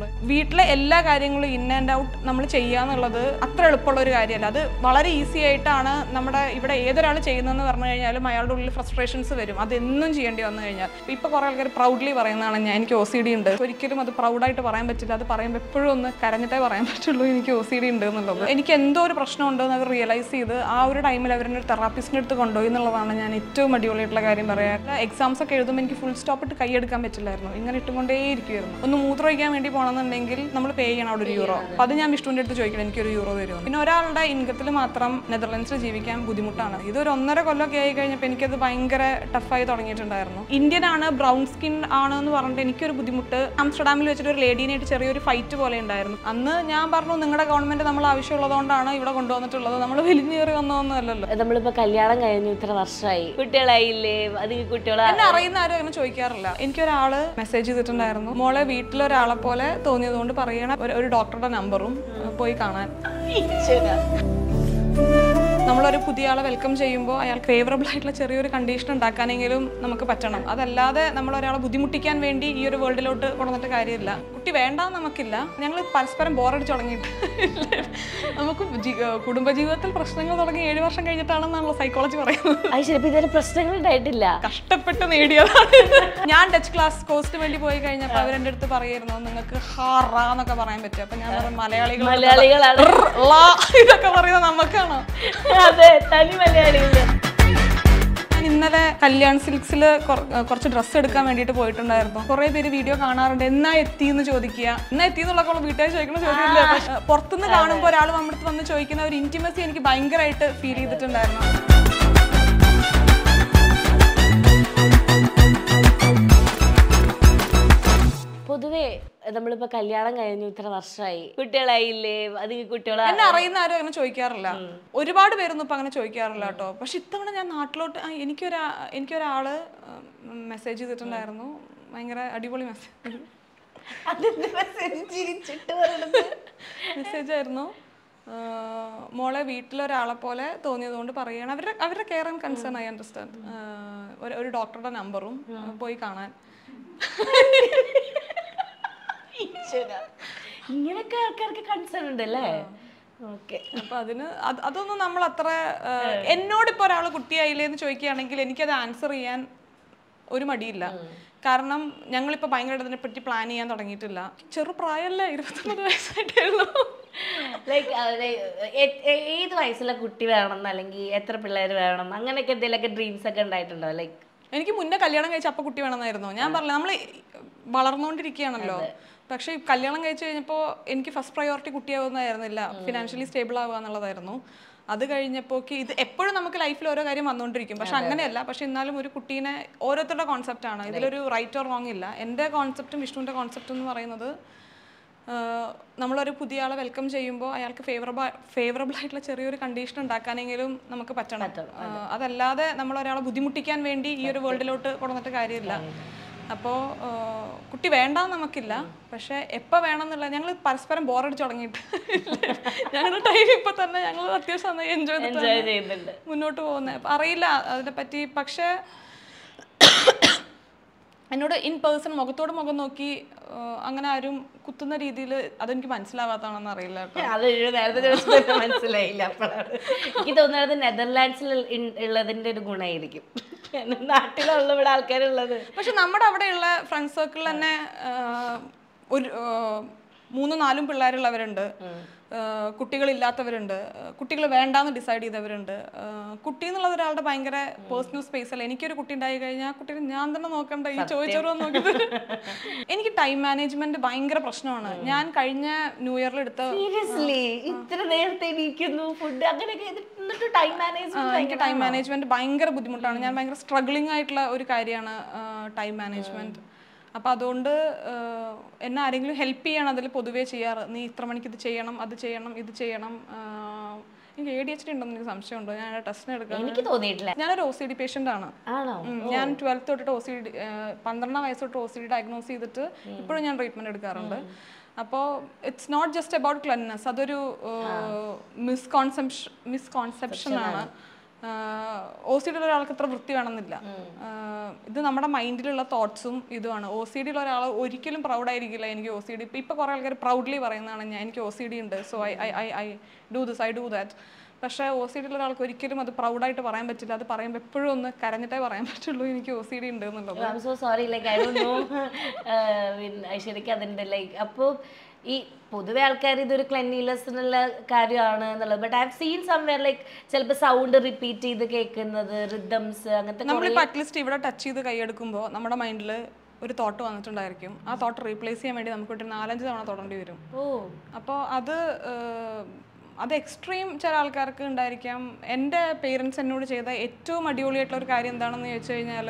വീട്ടിലെ എല്ലാ കാര്യങ്ങളും ഇൻ ആൻഡ് ഔട്ട് നമ്മൾ ചെയ്യാന്നുള്ളത് അത്ര എളുപ്പമുള്ള ഒരു കാര്യമല്ല അത് വളരെ ഈസി ആയിട്ടാണ് നമ്മുടെ ഇവിടെ ഏതൊരാൾ ചെയ്യുന്നതെന്ന് പറഞ്ഞു കഴിഞ്ഞാലും അയാളുടെ ഉള്ളിൽ ഫ്രസ്ട്രേഷൻസ് വരും അതെന്നും ചെയ്യേണ്ടി വന്നു കഴിഞ്ഞാൽ ഇപ്പൊ കുറെ ആൾക്കാർ പ്രൗഡ്ലി പറയുന്നതാണ് ഞാൻ എനിക്ക് ഒ സി ഡി ഉണ്ട് ഒരിക്കലും അത് പ്രൗഡായിട്ട് പറയാൻ പറ്റില്ല അത് പറയുമ്പോൾ എപ്പോഴും ഒന്ന് കരഞ്ഞിട്ടേ പറയാൻ പറ്റുള്ളൂ എനിക്ക് ഒ സി ഡി ഉണ്ട് എന്നുള്ളത് എനിക്ക് എന്തോ ഒരു പ്രശ്നം ഉണ്ടെന്ന് അവർ റിയലൈസ് ചെയ്ത് ആ ഒരു ടൈമിൽ അവരുടെ ഒരു തെറാപ്പിസ്റ്റിൻ്റെ അടുത്ത് കൊണ്ടുപോയി എന്നുള്ളതാണ് ഞാൻ ഏറ്റവും അടിപൊളിയായിട്ടുള്ള കാര്യം പറയാം എക്സാംസ് ഒക്കെ എഴുതുമ്പോൾ എനിക്ക് ഫുൾ സ്റ്റോപ്പ് ഇട്ട് കൈയെടുക്കാൻ പറ്റില്ലായിരുന്നു ഇങ്ങനെ ഇട്ടുകൊണ്ടേ ഇരിക്കുമായിരുന്നു ഒന്ന് മൂത്രമൊഴിക്കാൻ വേണ്ടി പോകണമെന്നുണ്ടെങ്കിൽ നമ്മൾ പേ ചെയ്യണം അവിടെ ഒരു യൂറോ അപ്പോൾ അത് ഞാൻ വിഷ്ണുവിൻ്റെ അടുത്ത് ചോദിക്കണം എനിക്കൊരു യൂറോ തരുമോ പിന്നെ ഒരാളുടെ ഇൻകത്തിൽ മാത്രം നെതർലൻഡ്സിൽ ജീവിക്കാൻ ബുദ്ധിമുട്ടാണ് ഇതൊരു ഒന്നര കൊല്ലമൊക്കെ ആയി കഴിഞ്ഞപ്പോൾ എനിക്കത് ഭയങ്കര ടഫായി തുടങ്ങിയിട്ടുണ്ടായിരുന്നു ഇന്ത്യൻ ആണ് ബ്രൗൺ സ്കിൻ ആണ് എന്ന് പറഞ്ഞിട്ട് എനിക്കൊരു ബുദ്ധിമുട്ട് ആംസ്റ്റർഡാമിൽ വെച്ചിട്ട് ഒരു ലേഡീനായിട്ട് ചെറിയൊരു ഫൈറ്റ് പോലെ ഉണ്ടായിരുന്നു അന്ന് ഞാൻ പറഞ്ഞു നിങ്ങളുടെ ഗവൺമെന്റ് നമ്മൾ ആവശ്യമുള്ളതുകൊണ്ടാണ് ഇവിടെ കൊണ്ടുവന്നിട്ടുള്ളത് നമ്മൾ വലിഞ്ഞേറി വന്നതൊന്നും അല്ലല്ലോ നമ്മളിപ്പോ കല്യാണം കഴിഞ്ഞു ഇത്ര വർഷമായി കുട്ടികളായില്ലേ അത് കുട്ടികളെ എന്നെ അറിയുന്ന ആരും അങ്ങനെ ചോദിക്കാറില്ല എനിക്കൊരാള് മെസ്സേജ് ചെയ്തിട്ടുണ്ടായിരുന്നു മോളെ വീട്ടിലൊരാളെ പോലെ തോന്നിയത് കൊണ്ട് പറയണ ഒരു- ഒരു ഡോക്ടറുടെ നമ്പറും പോയി കാണാൻ നമ്മളൊരു പുതിയ ആളെ വെൽക്കം ചെയ്യുമ്പോൾ അയാൾക്ക് ഫേവറബിൾ ആയിട്ടുള്ള ചെറിയൊരു കണ്ടീഷൻ ഉണ്ടാക്കാനെങ്കിലും നമുക്ക് പറ്റണം അതല്ലാതെ നമ്മൾ ഒരാളെ ബുദ്ധിമുട്ടിക്കാൻ വേണ്ടി ഈ ഒരു വേൾഡിലോട്ട് കൊണ്ടുവന്നിട്ട് കാര്യമില്ല കുട്ടി വേണ്ട നമുക്കില്ല ഞങ്ങൾ പരസ്പരം ബോറടിച്ച് തുടങ്ങിയിട്ട് നമുക്ക് ജി- കുടുംബജീവിതത്തിൽ പ്രശ്നങ്ങൾ തുടങ്ങി ഏഴ് വർഷം കഴിഞ്ഞിട്ടാണെന്നാണല്ലോ സൈക്കോളജി പറയുന്നത് അത് ശരി ഇതുവരെ പ്രശ്നങ്ങൾ ഉണ്ടായിട്ടില്ല കഷ്ടപ്പെട്ട് നേടിയതാണ് ഞാൻ ഡച്ച് ക്ലാസ് കോഴ്സിന് വേണ്ടി പോയി കഴിഞ്ഞപ്പോൾ അവരെന്റെ അടുത്ത് പറയായിരുന്നു നിങ്ങൾക്ക് ഹാറ എന്നൊക്കെ പറയാൻ പറ്റും അപ്പൊ ഞാൻ പറഞ്ഞു മലയാളികൾ മലയാളികളാണ് ള ഇതൊക്കെ പറയുന്നത് നമുക്കാണോ അതെ തനി മലയാളികൾ ഞാൻ ഇന്നലെ കല്യാൺ സിൽക്സിൽ കുറച്ച് ഡ്രസ്സ് എടുക്കാൻ വേണ്ടിയിട്ട് പോയിട്ടുണ്ടായിരുന്നു കുറേ പേര് വീഡിയോ കാണാറുണ്ട് എന്നാ എത്തി എന്ന് ചോദിക്കുക എന്നാ എത്തി എന്നുള്ള വീട്ടുകാർ ചോദിക്കുന്ന ചോദ്യമല്ലേ പക്ഷേ, പുറത്തുനിന്ന് കാണുമ്പോൾ ഒരാൾ നമ്മുടെ അടുത്ത് വന്ന് ചോദിക്കുന്ന ഒരു ഇന്റിമസി എനിക്ക് ഭയങ്കരമായിട്ട് ഫീൽ ചെയ്തിട്ടുണ്ടായിരുന്നു പൊതുവേ നമ്മളിപ്പോ കല്യാണം കഴിഞ്ഞു ഇത്ര വർഷമായി കുട്ടികളായില്ലേ അത് കുട്ടികളെ എന്നെ അറിയുന്ന ആരും അങ്ങനെ ചോദിക്കാറില്ല ഒരുപാട് പേരൊന്നും ഇപ്പൊ അങ്ങനെ ചോദിക്കാറില്ല കേട്ടോ പക്ഷെ ഇത്തവണ ഞാൻ നാട്ടിലോട്ട് ആ, എനിക്കൊരാ എനിക്കൊരാള് മെസ്സേജ് ചെയ്തിട്ടുണ്ടായിരുന്നു ഭയങ്കര അടിപൊളി മെസ്സേജ് മെസ്സേജ് ആയിരുന്നു ആ, മോളെ വീട്ടിലൊരാളെ പോലെ തോന്നിയത് കൊണ്ട് പറയണം അവരുടെ അവരുടെ care and concern I understand ഒരു ഡോക്ടറുടെ നമ്പറും പോയി കാണാൻ ഇങ്ങനൊക്കെ ആൾക്കാർക്ക് കൺസേൺ ഉണ്ട് അല്ലേ ഓക്കെ അപ്പൊ അതിന് അത് അതൊന്നും നമ്മൾ അത്ര എന്നോട് ഇപ്പൊ ഒരാൾ കുട്ടിയായില്ലേ എന്ന് ചോദിക്കുകയാണെങ്കിൽ എനിക്കത് ആൻസർ ചെയ്യാൻ ഒരു മടിയില്ല കാരണം ഞങ്ങളിപ്പോ ഭയങ്കര ഇതിനെ പറ്റി പ്ലാൻ ചെയ്യാൻ തുടങ്ങിയിട്ടില്ല ചെറുപ്രായമല്ലേ ഇരുപത്തൊമ്പത് വയസ്സായിട്ടേ ഉള്ളൂ ലൈക്ക് ഏത് വയസ്സുള്ള കുട്ടി വേണം അല്ലെങ്കിൽ എത്ര പിള്ളേർ വേണം അങ്ങനെയൊക്കെ എന്തെങ്കിലുമൊക്കെ ഡ്രീംസ് ഒക്കെ ഉണ്ടായിട്ടുണ്ടോ ലൈക്ക് എനിക്ക് മുന്നേ കല്യാണം കഴിച്ച അപ്പൊ കുട്ടി വേണമെന്നായിരുന്നു ഞാൻ പറഞ്ഞില്ല നമ്മൾ വളർന്നുകൊണ്ടിരിക്കുകയാണല്ലോ പക്ഷെ ഈ കല്യാണം കഴിച്ച് കഴിഞ്ഞപ്പോൾ എനിക്ക് ഫസ്റ്റ് പ്രയോറിറ്റി കുട്ടിയാവുന്നതായിരുന്നില്ല ഫിനാൻഷ്യലി സ്റ്റേബിൾ ആവുക എന്നുള്ളതായിരുന്നു അത് കഴിഞ്ഞപ്പോക്ക് ഇത് എപ്പോഴും നമുക്ക് ലൈഫിൽ ഓരോ കാര്യം വന്നുകൊണ്ടിരിക്കും പക്ഷെ അങ്ങനെയല്ല പക്ഷെ എന്നാലും ഒരു കുട്ടീനെ ഓരോരുത്തരുടെ കോൺസെപ്റ്റ് ആണ് ഇതിലൊരു റൈറ്റ് ഓർ റോങ് ഇല്ല എൻ്റെ കോൺസെപ്റ്റും വിഷ്ണുവിൻ്റെ കോൺസെപ്റ്റും എന്ന് പറയുന്നത് ആഹ് നമ്മളൊരു പുതിയ ആളെ വെൽക്കം ചെയ്യുമ്പോൾ അയാൾക്ക് ഫേവറബിൾ ഫേവറബിൾ ആയിട്ടുള്ള ചെറിയൊരു കണ്ടീഷൻ ഉണ്ടാക്കാനെങ്കിലും നമുക്ക് പറ്റണം ആഹ് അതല്ലാതെ നമ്മൾ ഒരാളെ ബുദ്ധിമുട്ടിക്കാൻ വേണ്ടി ഈ ഒരു വേൾഡിലോട്ട് കൊണ്ടുവന്നിട്ട് കാര്യമില്ല അപ്പോൾ കുട്ടി വേണ്ട നമുക്കില്ല പക്ഷെ എപ്പോൾ വേണം എന്നുള്ള ഞങ്ങൾ പരസ്പരം ബോറടിച്ച് തുടങ്ങിയിട്ട് ഞങ്ങളുടെ ടൈം ഇപ്പൊ തന്നെ ഞങ്ങൾ അത്യാവശ്യം നന്നായി എൻജോയ് എൻജോയ് ചെയ്യുന്നുണ്ട് മുന്നോട്ട് പോകുന്നത് അറിയില്ല അതിനെപ്പറ്റി പക്ഷേ എന്നോട് ഇൻ പേഴ്സൺ മുഖത്തോട് മുഖം നോക്കി ആ, അങ്ങനെ ആരും കുത്തുന്ന രീതിയിൽ അതെനിക്ക് മനസ്സിലാവാത്തതാണെന്ന് അറിയില്ല കേട്ടോ അത് ഒരു നേരത്തെ ദിവസം തന്നെ മനസ്സിലായില്ല അപ്പോഴാണ് എനിക്ക് തോന്നുന്നത് നെതർലാൻഡ്സിൽ ഇൻ- ഉള്ളതിന്റെ ഒരു ഗുണമായിരിക്കും കാരണം നാട്ടിലുള്ള ഇവിടെ ആൾക്കാരുള്ളത് പക്ഷെ നമ്മുടെ അവിടെയുള്ള ഫ്രണ്ട് സർക്കിളിൽ തന്നെ ആ, ഒരു ആ, മൂന്നും നാലും പിള്ളേരുള്ളവരുണ്ട് ആ, കുട്ടികളില്ലാത്തവരുണ്ട് കുട്ടികൾ വേണ്ടാന്ന് ഡിസൈഡ് ചെയ്തവരുണ്ട് ആ, കുട്ടി എന്നുള്ളത് ഒരാളുടെ ഭയങ്കര പേഴ്സണൽ സ്പേസ് അല്ല എനിക്കൊരു കുട്ടി ഉണ്ടായി കഴിഞ്ഞാൽ ആ കുട്ടീനെ ഞാൻ തന്നെ നോക്കണ്ട ഈ ചോദിച്ചോറോ നോക്കിയത് എനിക്ക് ടൈം മാനേജ്മെന്റ് ഭയങ്കര പ്രശ്നമാണ് ഞാൻ കഴിഞ്ഞ ന്യൂ ഇയറിൽ എടുത്ത സീരിയസ്ലി ഇത്ര നേരത്തെ എണീക്കുന്നു ഫുഡ് അങ്ങനെയൊക്കെ ചെയ്തിട്ട് എന്നിട്ട് ടൈം ആ, മാനേജ്മെന്റ് എനിക്ക് ടൈം മാനേജ്മെന്റ് ഭയങ്കര ബുദ്ധിമുട്ടാണ് ഞാൻ ഭയങ്കര സ്ട്രഗ്ലിംഗ് ആയിട്ടുള്ള ഒരു കാര്യമാണ് ടൈം മാനേജ്മെന്റ് അപ്പൊ അതുകൊണ്ട് ആ, എന്നെ ആരെങ്കിലും ഹെൽപ്പ് ചെയ്യണം അതിൽ പൊതുവേ ചെയ്യാറ് നീ ഇത്ര മണിക്ക് ഇത് ചെയ്യണം അത് ചെയ്യണം ഇത് ചെയ്യണം ആ, എനിക്ക് എ ഡി എച്ച് ഡി ഉണ്ടെന്ന് എനിക്ക് സംശയമുണ്ടോ ഞാൻ ടെസ്റ്റിന് എടുക്കാം എനിക്ക് തോന്നിയിട്ടില്ല ഞാനൊരു ഒ സി ഡി പേഷ്യൻ്റ് ആണ് ആണോ ഉം, ഞാൻ ട്വൽത്ത് തൊട്ടിട്ട് ഒ സി ഡി പന്ത്രണ്ടാം വയസ്സ് തൊട്ട് ഒ സി ഡി ഡയഗ്നോസ് ചെയ്തിട്ട് ഇപ്പോഴും ഞാൻ ട്രീറ്റ്മെന്റ് എടുക്കാറുണ്ട് അപ്പോൾ it's not just about cleanness അതൊരു മിസ്കോൺസെപ്ഷൻ മിസ്കോൺസെപ്ഷൻ ആണ് ഒ സി ഡിയുള്ള ഒരാൾക്ക് ഇത്ര വൃത്തി വേണമെന്നില്ല ആഹ് ഇത് നമ്മുടെ മൈൻഡിലുള്ള തോട്ട്സും ഇതുമാണ് ഒ സി ഡിയുള്ള ഒരാൾ ഒരിക്കലും പ്രൗഡ് ആയിരിക്കില്ല എനിക്ക് ഒ സി ഡി ഇപ്പം ഇപ്പോൾ കുറേ ആൾക്കാർ പ്രൗഡ്ലി പറയുന്നതാണ് ഞാൻ എനിക്ക് ഒ സി ഡി ഉണ്ട് so I I I I do this I do that പക്ഷേ ഒ സി ഡിയുള്ള ഒരാൾക്ക് ഒരിക്കലും അത് പ്രൗഡായിട്ട് പറയാൻ പറ്റില്ല അത് പറയുമ്പോൾ എപ്പോഴും ഒന്ന് കരഞ്ഞിട്ടേ പറയാൻ പറ്റുള്ളൂ എനിക്ക് ഒ സി ഡി ഉണ്ട് എന്നുള്ളത് I am so sorry like I don't know ഐശ്വര്യക്ക് അതിൻ്റെ ലൈക്ക് അപ്പോൾ ഈ പൊതുവെ ആൾക്കാർ ഇതൊരു ക്ലെൻലിനെസ്സിനുള്ള കാര്യമാണ് എന്നുള്ളത് but I have seen somewhere like ചിലപ്പോൾ സൗണ്ട് റിപ്പീറ്റ് ചെയ്ത് കേൾക്കുന്നത് റിതംസ് അങ്ങനത്തെ നമ്മളിപ്പോൾ അറ്റ്ലീസ്റ്റ് ഇവിടെ ടച്ച് ചെയ്ത് കൈയെടുക്കുമ്പോൾ നമ്മുടെ മൈൻഡിൽ ഒരു തോട്ട് വന്നിട്ടുണ്ടായിരിക്കും ആ തോട്ട് റീപ്ലേസ് ചെയ്യാൻ വേണ്ടി നമുക്ക് ഒരു നാലഞ്ച് തവണ തൊടേണ്ടി വരും ഓ അപ്പോൾ അത് ഏഹ്, അത് എക്സ്ട്രീം ചില ആൾക്കാർക്ക് ഉണ്ടായിരിക്കാം എൻ്റെ പേരൻസ് എന്നോട് ചെയ്ത ഏറ്റവും അടിപൊളിയായിട്ടുള്ള ഒരു കാര്യം എന്താണെന്ന് ചോദിച്ചു കഴിഞ്ഞാൽ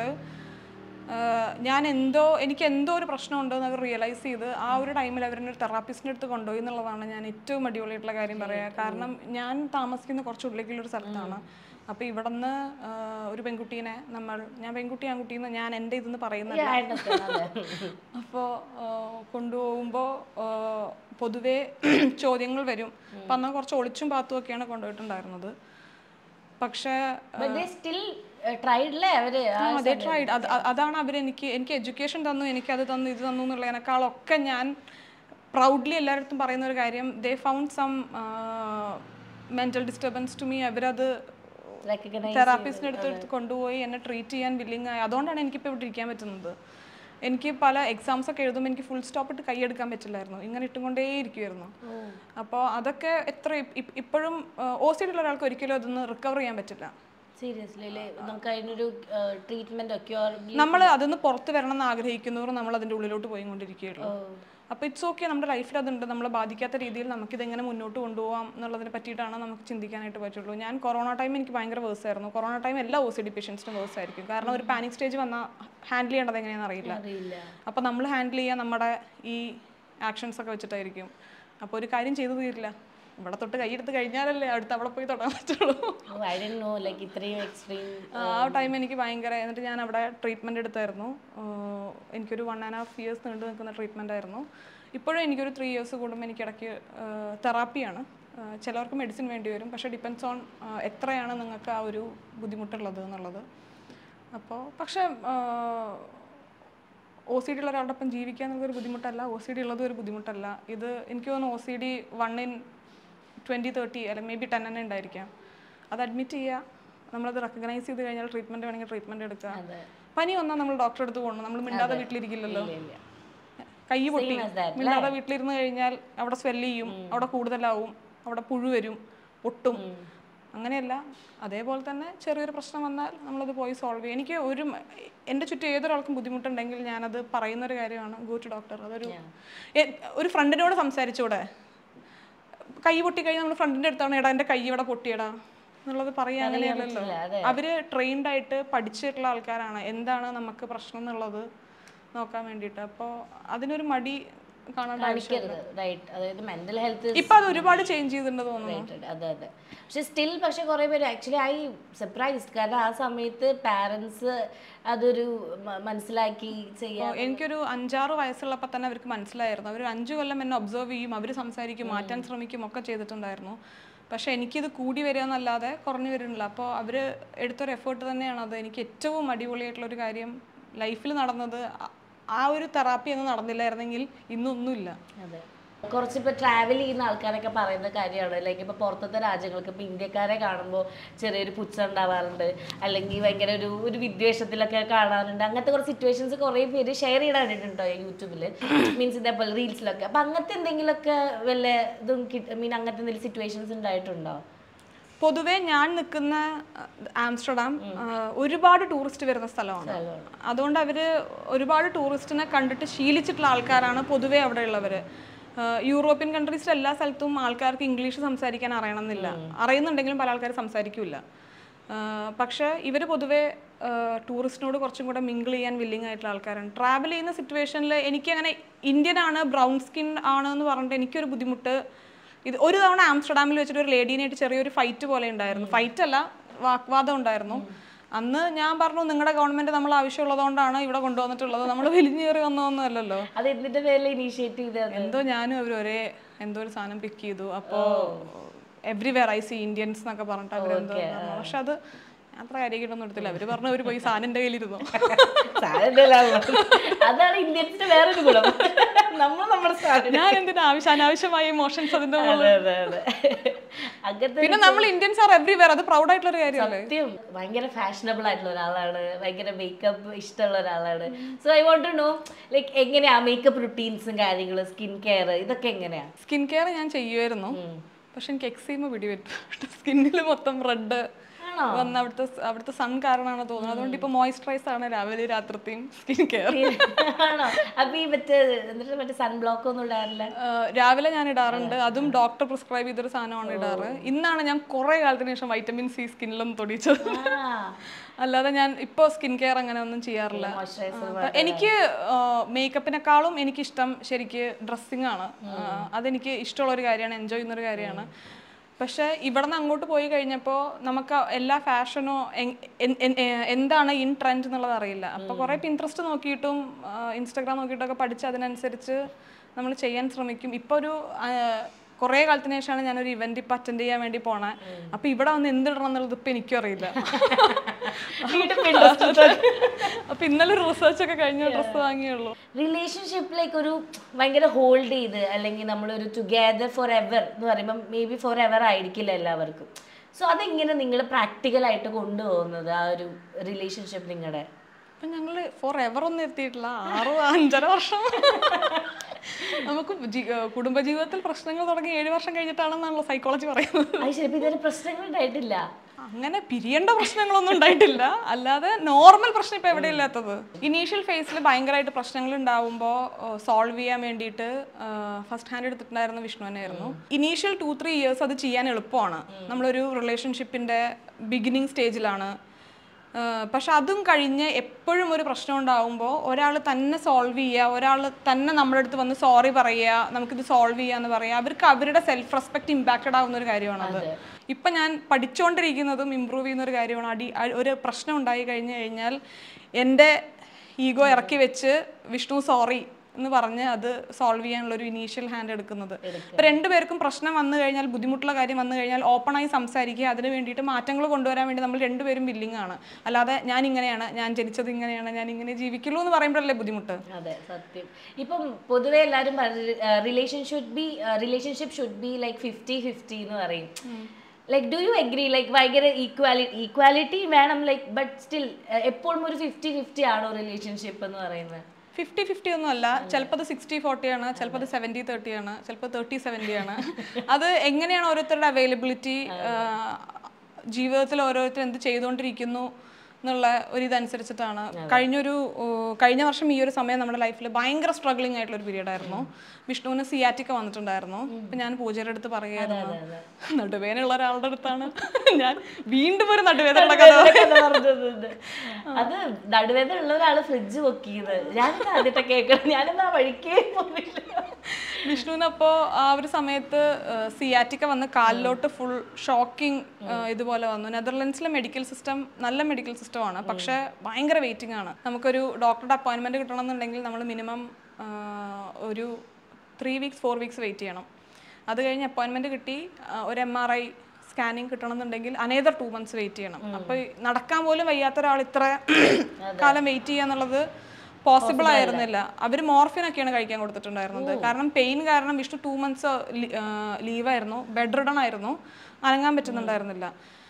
ഞാൻ എന്തോ എനിക്ക് എന്തോ ഒരു പ്രശ്നമുണ്ടെന്ന് അവർ റിയലൈസ് ചെയ്ത് ആ ഒരു ടൈമിൽ അവരെന്നെ ഒരു തെറാപ്പിസ്റ്റിൻ്റെ അടുത്ത് കൊണ്ടുപോയി എന്നുള്ളതാണ് ഞാൻ ഏറ്റവും അടിപൊളിയായിട്ടുള്ള കാര്യം പറയുക കാരണം ഞാൻ താമസിക്കുന്ന കുറച്ച് ഉള്ളിലേക്കുള്ള ഒരു സ്ഥലത്താണ് അപ്പോൾ ഇവിടെ നിന്ന് ഒരു പെൺകുട്ടീനെ നമ്മൾ ഞാൻ പെൺകുട്ടി ആൺകുട്ടിന്ന് ഞാൻ എൻ്റെ ഇതെന്ന് പറയുന്നത് Yeah, I understand. അതെ. അപ്പോൾ കൊണ്ടുപോകുമ്പോൾ പൊതുവേ ചോദ്യങ്ങൾ വരും അപ്പം അന്ന് കുറച്ച് ഒളിച്ചും പാത്തും ഒക്കെയാണ് കൊണ്ടുപോയിട്ടുണ്ടായിരുന്നത് പക്ഷേ But they still uh, tried ല്ലേ അവര് ആ അതേ ട്രൈഡ് അത് അ- അതാണ് അവർ എനിക്ക് എനിക്ക് എഡ്യൂക്കേഷൻ തന്നു എനിക്ക് അത് തന്നു ഇത് തന്നു എന്നുള്ളതിനേക്കാളൊക്കെ ഞാൻ പ്രൗഡ്ലി എല്ലായിടത്തും പറയുന്ന ഒരു കാര്യം they found some mental disturbance to me അവരത് recognize തെറാപ്പിസ്റ്റിൻ്റെ അടുത്ത് എടുത്ത് കൊണ്ടുപോയി എന്നെ ട്രീറ്റ് ചെയ്യാൻ വില്ലിങ് ആയി അതുകൊണ്ടാണ് എനിക്കിപ്പോൾ ഇവിടെ ഇരിക്കാൻ പറ്റുന്നത് എനിക്ക് പല എക്സാംസ് ഒക്കെ എഴുതുമ്പോൾ എനിക്ക് ഫുൾ സ്റ്റോപ്പ് ഇട്ട് കൈയെടുക്കാൻ പറ്റില്ലായിരുന്നു ഇങ്ങനെ ഇട്ടുകൊണ്ടേ ഇരിക്കുമായിരുന്നു അപ്പോൾ അതൊക്കെ എത്ര ഇപ്- ഇപ്- ഇപ്പോഴും ഒ സി ഉള്ള ഒരാൾക്ക് ഒരിക്കലും അതൊന്ന് റിക്കവർ ചെയ്യാൻ പറ്റില്ല സീരിയസ്ലി അല്ലേ നമുക്ക് അതിനൊരു ട്രീറ്റ്മെന്റ് ക്യൂർ നമ്മൾ അതൊന്ന് പുറത്ത് വരണം എന്ന് ആഗ്രഹിക്കുന്നവർ നമ്മൾ അതിൻ്റെ ഉള്ളിലോട്ട് പോയിക്കൊണ്ടിരിക്കുകയുള്ളൂ അപ്പോൾ ഇറ്റ്സ് ഓക്കെ നമ്മുടെ ലൈഫിൽ അതുണ്ട് നമ്മളെ ബാധിക്കാത്ത രീതിയിൽ നമുക്കിത് എങ്ങനെ മുന്നോട്ട് കൊണ്ടുപോകാം എന്നുള്ളതിനെ പറ്റിയിട്ടാണ് നമുക്ക് ചിന്തിക്കാനായിട്ട് പറ്റുള്ളൂ ഞാൻ കൊറോണ ടൈം എനിക്ക് ഭയങ്കര വേഴ്സ് ആയിരുന്നു കൊറോണ ടൈം എല്ലാ ഒ സി ഡി പേഷ്യൻസിനും വേഴ്സ് ആയിരിക്കും കാരണം ഒരു പാനിക് സ്റ്റേജ് വന്നാൽ ഹാൻഡിൽ ചെയ്യേണ്ടത് എങ്ങനെയാണെന്ന് അറിയില്ല അറിയില്ല അപ്പോൾ നമ്മൾ ഹാൻഡിൽ ചെയ്യുക നമ്മുടെ ഈ ആക്ഷൻസ് ഒക്കെ വെച്ചിട്ടായിരിക്കും അപ്പോൾ ഒരു കാര്യം ചെയ്തു തീരില്ല ഇവിടെ തൊട്ട് കൈയെടുത്ത് കഴിഞ്ഞാലല്ലേ അടുത്ത് അവിടെ പോയി തൊടാൻ പറ്റുള്ളൂ ഐ ഡോ നോ ലൈക്ക് ഇത്രയും എക്സ്ട്രീം ആ ടൈം എനിക്ക് ഭയങ്കര എന്നിട്ട് ഞാൻ അവിടെ ട്രീറ്റ്മെൻറ്റ് എടുത്തായിരുന്നു ആഹ് എനിക്കൊരു വൺ ആൻഡ് ഹാഫ് ഇയേഴ്സ് നീണ്ടു നിൽക്കുന്ന ട്രീറ്റ്മെൻ്റ് ആയിരുന്നു ഇപ്പോഴും എനിക്കൊരു ത്രീ ഇയേഴ്സ് കൂടുമ്പോൾ എനിക്ക് ഇടയ്ക്ക് തെറാപ്പിയാണ് ചിലവർക്ക് മെഡിസിൻ വേണ്ടി വരും പക്ഷേ ഡിപ്പെൻസ് ഓൺ എത്രയാണ് നിങ്ങൾക്ക് ആ ഒരു ബുദ്ധിമുട്ടുള്ളത് എന്നുള്ളത് അപ്പോൾ പക്ഷേ ഒ സി ഡി ഉള്ള ഒരാളുടെ ഒപ്പം ജീവിക്കുക എന്നുള്ളത് ഒരു ബുദ്ധിമുട്ടല്ല ഒ സി ഡി ഉള്ളത് ഒരു ബുദ്ധിമുട്ടല്ല ഇത് എനിക്ക് തോന്നുന്നു O C D one in twenty thirty അല്ലെങ്കിൽ മേ ബി ടെൻ തന്നെ ഉണ്ടായിരിക്കാം അത് അഡ്മിറ്റ് ചെയ്യുക നമ്മളത് റെക്കഗ്നൈസ് ചെയ്ത് കഴിഞ്ഞാൽ ട്രീറ്റ്മെൻറ്റ് വേണമെങ്കിൽ ട്രീറ്റ്മെൻറ്റ് എടുക്കുക അതെ പനി വന്നാൽ നമ്മൾ ഡോക്ടറെ അടുത്ത് പോകണം നമ്മൾ മിണ്ടാതെ വീട്ടിലിരിക്കില്ലല്ലോ ഇല്ല ഇല്ല കൈ പൊട്ടി as that, മിണ്ടാതെ വീട്ടിലിരുന്ന് കഴിഞ്ഞാൽ അവിടെ സ്വെല്ല് ചെയ്യും അവിടെ കൂടുതലാവും അവിടെ പുഴു വരും പൊട്ടും അങ്ങനെയല്ല അതേപോലെ തന്നെ ചെറിയൊരു പ്രശ്നം വന്നാൽ നമ്മളത് പോയി സോൾവ് ചെയ്യും എനിക്ക് ഒരു മ- എൻ്റെ ചുറ്റും ഏതൊരാൾക്കും ബുദ്ധിമുട്ടുണ്ടെങ്കിൽ ഞാനത് പറയുന്ന ഒരു കാര്യമാണ് ഗോ ടു ഡോക്ടർ അതൊരു എ- ഒരു ഫ്രണ്ടിനോട് സംസാരിച്ചൂടെ കൈ പൊട്ടി കഴിഞ്ഞാൽ നമ്മൾ ഫ്രണ്ടിൻ്റെ അടുത്താണ് എടാ എൻ്റെ കൈ ഇവിടെ പൊട്ടിയടാ എന്നുള്ളത് പറയാൻ അങ്ങനെയല്ലല്ലോ അതെ. അവര് ട്രെയിൻഡ് ആയിട്ട് പഠിച്ചിട്ടുള്ള ആൾക്കാരാണ് എന്താണ് നമുക്ക് പ്രശ്നം എന്നുള്ളത് നോക്കാൻ വേണ്ടിയിട്ട് അപ്പോൾ അതിനൊരു മടി കാണേണ്ട ആവശ്യം കാണിക്കരുത് റൈറ്റ് അതായത് മെന്റൽ ഹെൽത്ത് ഇപ്പൊ അത് ഒരുപാട് ചേഞ്ച് ചെയ്തിട്ടുണ്ട് തോന്നുന്നു അതെ അതെ പക്ഷെ സ്റ്റിൽ പക്ഷെ കുറേ പേര് ആക്ച്വലി ഐ സർപ്രൈസ്ഡ് കാരണം ആ സമയത്ത് പാരൻസ് അതൊരു മ- മനസ്സിലാക്കി ചെയ്യാൻ അപ്പോൾ എനിക്കൊരു അഞ്ചാറ് വയസ്സുള്ളപ്പോൾ തന്നെ അവർക്ക് മനസ്സിലായിരുന്നു അവർ അഞ്ചു കൊല്ലം എന്നെ ഒബ്സർവ് ചെയ്യും അവർ സംസാരിക്കും മാറ്റാൻ ശ്രമിക്കും ഒക്കെ ചെയ്തിട്ടുണ്ടായിരുന്നു പക്ഷേ എനിക്കിത് കൂടി വരിക എന്നല്ലാതെ കുറഞ്ഞു വരുന്നില്ല അപ്പോൾ അവർ എടുത്തൊരു എഫേർട്ട് തന്നെയാണ് അത് എനിക്ക് ഏറ്റവും അടിപൊളിയായിട്ടുള്ള ഒരു കാര്യം ലൈഫിൽ നടന്നത് ആ- ആ ഒരു തെറാപ്പി ഒന്നും നടന്നില്ലായിരുന്നെങ്കിൽ ഇന്നൊന്നുമില്ല അതെ കുറച്ചിപ്പോൾ ട്രാവൽ ചെയ്യുന്ന ആൾക്കാരൊക്കെ പറയുന്ന കാര്യമാണ് ലൈക്ക് ഇപ്പോൾ പുറത്തത്തെ രാജ്യങ്ങൾക്ക് ഇപ്പോൾ ഇന്ത്യക്കാരെ കാണുമ്പോൾ ചെറിയൊരു പുച്ഛം ഉണ്ടാവാറുണ്ട് അല്ലെങ്കിൽ ഭയങ്കര ഒരു ഒരു വിദ്വേഷത്തിലൊക്കെ കാണാറുണ്ട് അങ്ങനത്തെ കുറച്ച് സിറ്റുവേഷൻസ് കുറേ പേര് ഷെയർ ചെയ്ത് കണ്ടിട്ടുണ്ടോ യൂട്യൂബിൽ മീൻസ് ഇതേപോലെ റീൽസിലൊക്കെ അപ്പം അങ്ങനത്തെ എന്തെങ്കിലുമൊക്കെ വല്ല ഇതും മീൻ അങ്ങനത്തെ എന്തെങ്കിലും സിറ്റുവേഷൻസ് ഉണ്ടായിട്ടുണ്ടോ പൊതുവേ ഞാൻ നിൽക്കുന്ന അഹ്, ആംസ്റ്റർഡാം അഹ്, ഒരുപാട് ടൂറിസ്റ്റ് വരുന്ന സ്ഥലമാണ് അതുകൊണ്ട് അവർ ഒരുപാട് ടൂറിസ്റ്റിനെ കണ്ടിട്ട് ശീലിച്ചിട്ടുള്ള ആൾക്കാരാണ് പൊതുവേ അവിടെ ഉള്ളവർ യൂറോപ്യൻ കൺട്രീസിൽ എല്ലാ സ്ഥലത്തും ആൾക്കാർക്ക് ഇംഗ്ലീഷ് സംസാരിക്കാൻ അറിയണമെന്നില്ല അറിയുന്നുണ്ടെങ്കിലും പല ആൾക്കാർ സംസാരിക്കില്ല പക്ഷേ ഇവർ പൊതുവേ ടൂറിസ്റ്റിനോട് കുറച്ചും കൂടെ മിങ്കിൾ ചെയ്യാൻ വില്ലിങ് ആയിട്ടുള്ള ആൾക്കാരാണ് ട്രാവൽ ചെയ്യുന്ന സിറ്റുവേഷനിൽ എനിക്കങ്ങനെ ഇന്ത്യൻ ആണ് ബ്രൗൺ സ്കിൻ ആണ് എന്ന് പറഞ്ഞിട്ട് എനിക്കൊരു ബുദ്ധിമുട്ട് ഇത് ഒരു തവണ ആംസ്റ്റർഡാമിൽ വെച്ചിട്ട് ഒരു ലേഡീനായിട്ട് ചെറിയൊരു ഫൈറ്റ് പോലെ ഉണ്ടായിരുന്നു ഫൈറ്റ് അല്ല വാഗ്വാദം ഉണ്ടായിരുന്നു അന്ന് ഞാൻ പറഞ്ഞു നിങ്ങളുടെ ഗവൺമെന്റ് നമ്മൾ ആവശ്യമുള്ളതുകൊണ്ടാണ് ഇവിടെ കൊണ്ടുവന്നിട്ടുള്ളത് നമ്മൾ വലിഞ്ഞേറി വന്നതൊന്നും അല്ലല്ലോ അത് എന്തിന്റെ പേരിൽ ഇനീഷ്യേറ്റ് ചെയ്തത് എന്തോ ഞാനും അവർ ഒരേ എന്തോ ഒരു സാധനം പിക്ക് ചെയ്തു അപ്പോൾ എവ്രിവെയർ ഐ സി ഇന്ത്യൻസ് എന്നൊക്കെ പറഞ്ഞിട്ട് അവരെന്തോ പക്ഷെ അത് ഞാൻ അത്ര കാര്യമായിട്ടൊന്നും എടുത്തില്ല അവര് പറഞ്ഞു അവര് പോയി സാധനന്റെ കയ്യിലിരുന്നു സാധനം അതാണ് ഇന്ത്യൻസിന്റെ വേറൊരു ഗുണം നമ്മൾ നമ്മുടെ സാധനം ഞാൻ എന്തിനാ ആവശ്യം അനാവശ്യമായ ഇമോഷൻസ് അതിന്റെ അതെ അതെ അതെ അങ്ങനത്തെ പിന്നെ നമ്മൾ ഇന്ത്യൻസ് ആർ എവ്രിവെയർ അത് പ്രൗഡ് ആയിട്ടുള്ള ഒരു കാര്യമല്ലേ സത്യം ഭയങ്കര ഫാഷനബിൾ ആയിട്ടുള്ള ഒരാളാണ് ഭയങ്കര മേക്കപ്പ് ഇഷ്ടമുള്ള ഒരാളാണ് so I want to know like എങ്ങനെയാ മേക്കപ്പ് റുട്ടീൻസും കാര്യങ്ങളും സ്കിൻ കെയർ ഇതൊക്കെ എങ്ങനെയാ സ്കിൻ കെയർ ഞാൻ ചെയ്യുമായിരുന്നു പക്ഷെ എനിക്ക് എക്സീമ പിടിപെട്ടു സ്കിന്നിൽ മൊത്തം റെഡ് ആണോ വന്ന അവിടുത്തെ അവിടുത്തെ സൺ കാരണമാണ് തോന്നുന്നത് അതുകൊണ്ട് ഇപ്പൊ മോയ്സ്ചറൈസ് ആണ് രാവിലെ രാത്രിത്തെയും സ്കിൻ കെയർ ആണോ അപ്പൊ ഈ മറ്റേ എന്നിട്ട് മറ്റേ സൺ ബ്ലോക്ക് ഒന്നും ഇടാറില്ല രാവിലെ ഞാൻ ഇടാറുണ്ട് അതും ഡോക്ടർ പ്രിസ്ക്രൈബ് ചെയ്തൊരു സാധനമാണ് ഇടാറ് ഇന്നാണ് ഞാൻ കുറെ കാലത്തിന് ശേഷം വൈറ്റമിൻ സി സ്കിന്നിലൊന്നും തൊടിച്ചത് ആ അല്ലാതെ ഞാൻ ഇപ്പൊ സ്കിൻ കെയർ അങ്ങനെ ഒന്നും ചെയ്യാറില്ല മോയ്സ്ചറൈസർ അപ്പൊ എനിക്ക് മേക്കപ്പിനെക്കാളും എനിക്കിഷ്ടം ശരിക്ക് ഡ്രസ്സിങ് ആണ് ആ, അതെനിക്ക് ഇഷ്ടമുള്ള ഒരു കാര്യമാണ് എൻജോയ് ചെയ്യുന്ന ഒരു കാര്യമാണ് പക്ഷെ ഇവിടെ നിന്ന് അങ്ങോട്ട് പോയി കഴിഞ്ഞപ്പോൾ നമുക്ക് എല്ലാ ഫാഷനോ എന്താണ് ഇൻ ട്രെൻഡ് എന്നുള്ളത് അറിയില്ല അപ്പൊ കുറെ പിൻട്രസ്റ്റ് നോക്കിയിട്ടും ഇൻസ്റ്റാഗ്രാം നോക്കിയിട്ടൊക്കെ പഠിച്ച് അതിനനുസരിച്ച് നമ്മൾ ചെയ്യാൻ ശ്രമിക്കും ഇപ്പൊ ഒരു ആ, കുറേ കാലത്തിന് ശേഷമാണ് ഞാനൊരു ഇവന്റ് ഇപ്പൊ അറ്റൻഡ് ചെയ്യാൻ വേണ്ടി പോണേ അപ്പൊ ഇവിടെ വന്ന് എന്തിടണം എന്നുള്ളത് ഇപ്പൊ എനിക്കും അറിയില്ല അപ്പൊ ഇന്നലെ ഒരു റിസർച്ച് ഒക്കെ കഴിഞ്ഞ ഡ്രസ്സ് വാങ്ങിയുള്ളൂ റിലേഷൻഷിപ്പിലേക്ക് ഒരു ഭയങ്കര ഹോൾഡ് ചെയ്ത് അല്ലെങ്കിൽ നമ്മളൊരു ടുഗെദർ ഫോർ എവർ എന്ന് പറയുമ്പോൾ മേ ബി ഫോർ എവർ ആയിരിക്കില്ല എല്ലാവർക്കും സോ അതെങ്ങനെ നിങ്ങൾ പ്രാക്ടിക്കലായിട്ട് കൊണ്ടുപോകുന്നത് ആ ഒരു റിലേഷൻഷിപ്പ് നിങ്ങളുടെ അപ്പൊ ഞങ്ങള് ഫോർ എവർ ഒന്നും എത്തിയിട്ടില്ല ആറ് അഞ്ചര വർഷം നമുക്ക് ജി- ഏർ കുടുംബജീവിതത്തിൽ പ്രശ്നങ്ങൾ തുടങ്ങി ഏഴ് വർഷം കഴിഞ്ഞിട്ടാണെന്നാണല്ലോ സൈക്കോളജി പറയുന്നത് അത് ശരി ഇതുവരെ പ്രശ്നങ്ങൾ ഉണ്ടായിട്ടില്ല അങ്ങനെ പിരിയേണ്ട പ്രശ്നങ്ങളൊന്നും ഉണ്ടായിട്ടില്ല അല്ലാതെ നോർമൽ പ്രശ്നം ഇപ്പൊ എവിടെ ഇല്ലാത്തത് ഇനീഷ്യൽ ഫേസിൽ ഭയങ്കരമായിട്ട് പ്രശ്നങ്ങൾ ഉണ്ടാവുമ്പോൾ സോൾവ് ചെയ്യാൻ വേണ്ടിയിട്ട് ഫസ്റ്റ് ഹാൻഡ് എടുത്തിട്ടുണ്ടായിരുന്ന വിഷ്ണുവിനായിരുന്നു ഇനീഷ്യൽ ടു ത്രീ ഇയേഴ്സ് അത് ചെയ്യാൻ എളുപ്പമാണ് നമ്മളൊരു റിലേഷൻഷിപ്പിന്റെ ബിഗിനിങ് സ്റ്റേജിലാണ് പക്ഷെ അതും കഴിഞ്ഞ് എപ്പോഴും ഒരു പ്രശ്നം ഉണ്ടാവുമ്പോൾ ഒരാൾ തന്നെ സോൾവ് ചെയ്യുക ഒരാൾ തന്നെ നമ്മുടെ അടുത്ത് വന്ന് സോറി പറയുക നമുക്കിത് സോൾവ് ചെയ്യാന്ന് പറയുക അവർക്ക് അവരുടെ സെൽഫ് റെസ്പെക്ട് ഇമ്പാക്റ്റഡ് ആവുന്ന ഒരു കാര്യമാണത് ഇപ്പം ഞാൻ പഠിച്ചുകൊണ്ടിരിക്കുന്നതും ഇമ്പ്രൂവ് ചെയ്യുന്ന ഒരു കാര്യമാണ് അടി അ- ഒരു പ്രശ്നം ഉണ്ടായി കഴിഞ്ഞു കഴിഞ്ഞാൽ എൻ്റെ ഈഗോ ഇറക്കി വെച്ച് വിഷ്ണു സോറി എന്ന് പറഞ്ഞ് അത് സോൾവ് ചെയ്യാനുള്ള ഒരു ഇനീഷ്യൽ ഹാൻഡ് എടുക്കുന്നത് ഇപ്പൊ രണ്ടുപേർക്കും പ്രശ്നം വന്നു കഴിഞ്ഞാൽ ബുദ്ധിമുട്ടുള്ള കാര്യം വന്നു കഴിഞ്ഞാൽ ഓപ്പണായി സംസാരിക്കുക അതിന് വേണ്ടിയിട്ട് മാറ്റങ്ങൾ കൊണ്ടുവരാൻ വേണ്ടി നമ്മൾ രണ്ടുപേരും വില്ലിങ് ആണ് അല്ലാതെ ഞാൻ ഇങ്ങനെയാണ് ഞാൻ ജനിച്ചത് ഇങ്ങനെയാണ് ഞാൻ ഇങ്ങനെ ജീവിക്കുള്ളൂ എന്ന് പറയുമ്പോഴല്ലേ ബുദ്ധിമുട്ട് അതെ സത്യം ഇപ്പം പൊതുവെ എല്ലാവരും relation should be relationship should be like fifty fifty എന്ന് പറയും like do you agree like ഭയങ്കര ഈക്വാലിറ്റി ഈക്വാലിറ്റി വേണം ലൈക്ക് ബട്ട് സ്റ്റിൽ എപ്പോഴും ഒരു ഫിഫ്റ്റി ഫിഫ്റ്റി ആണോ റിലേഷൻഷിപ്പ് എന്ന് പറയുന്നത് ഫിഫ്റ്റി ഫിഫ്റ്റി ഒന്നും അല്ല ചിലപ്പോൾ അത് സിക്സ്റ്റി ഫോർട്ടി ആണ് ചിലപ്പോൾ അത് സെവൻറ്റി തേർട്ടി ആണ് ചിലപ്പോൾ തേർട്ടി സെവൻറ്റി ആണ് അത് എങ്ങനെയാണ് ഓരോരുത്തരുടെ അവൈലബിലിറ്റി ജീവിതത്തിൽ ഓരോരുത്തർ എന്ത് ചെയ്തുകൊണ്ടിരിക്കുന്നു എന്നുള്ള ഒരു ഇതനുസരിച്ചിട്ടാണ് കഴിഞ്ഞൊരു ഓ, കഴിഞ്ഞ വർഷം ഈ ഒരു സമയം നമ്മുടെ ലൈഫിൽ ഭയങ്കര സ്ട്രഗ്ലിംഗ് ആയിട്ടുള്ള ഒരു പീരീഡ് ആയിരുന്നു വിഷ്ണുവിന് സിയാറ്റിക്ക വന്നിട്ടുണ്ടായിരുന്നു അപ്പൊ ഞാൻ പൂജയുടെ അടുത്ത് പറയായിരുന്നു നടുവേനുള്ള ഒരാളുടെ അടുത്താണ് ഞാൻ വീണ്ടും ഒരു നടുവേദനയുടെ കഥ കഥ പറഞ്ഞത് അത് നടുവേദന ഉള്ള ഒരാള് ഫ്രിഡ്ജ് പൊക്കിയത് ഞാൻ ആദ്യത്തെ കേൾക്കണം ഞാനെന്നാ വഴിക്കേ പോയില്ല വിഷ്ണുവിനപ്പോ ആ ഒരു സമയത്ത് സിയാറ്റിക്ക വന്ന് കാലിലോട്ട് ഫുൾ ഷോക്കിംഗ് ഇതുപോലെ വന്നു നെതർലൻഡ്സിലെ മെഡിക്കൽ സിസ്റ്റം നല്ല മെഡിക്കൽ സിസ്റ്റം ആണ് പക്ഷെ ഭയങ്കര വെയിറ്റിംഗ് ആണ് നമുക്കൊരു ഡോക്ടറുടെ അപ്പോയിന്റ്മെന്റ് കിട്ടണമെന്നുണ്ടെങ്കിൽ നമ്മൾ മിനിമം ഒരു three weeks four weeks wait ചെയ്യണം അത് കഴിഞ്ഞ് അപ്പോയിന്റ്മെന്റ് കിട്ടി ആ, ഒരു എം ആർ ഐ സ്കാനിങ് കിട്ടണമെന്നുണ്ടെങ്കിൽ അനേതർ ടു മന്ത്സ് വെയിറ്റ് ചെയ്യണം അപ്പൊ ഈ നടക്കാൻ പോലും വയ്യാത്ത ഒരാൾ ഇത്ര കാലം വെയിറ്റ് ചെയ്യാന്നുള്ളത് പോസിബിൾ ആയിരുന്നില്ല അവർ മോർഫിനൊക്കെയാണ് കഴിക്കാൻ കൊടുത്തിട്ടുണ്ടായിരുന്നത് കാരണം പെയിൻ കാരണം വിഷ്ണു ടു മന്ത്സ് ലീവായിരുന്നു ബെഡ് റിഡൺ ആയിരുന്നു അനങ്ങാൻ പറ്റുന്നുണ്ടായിരുന്നില്ല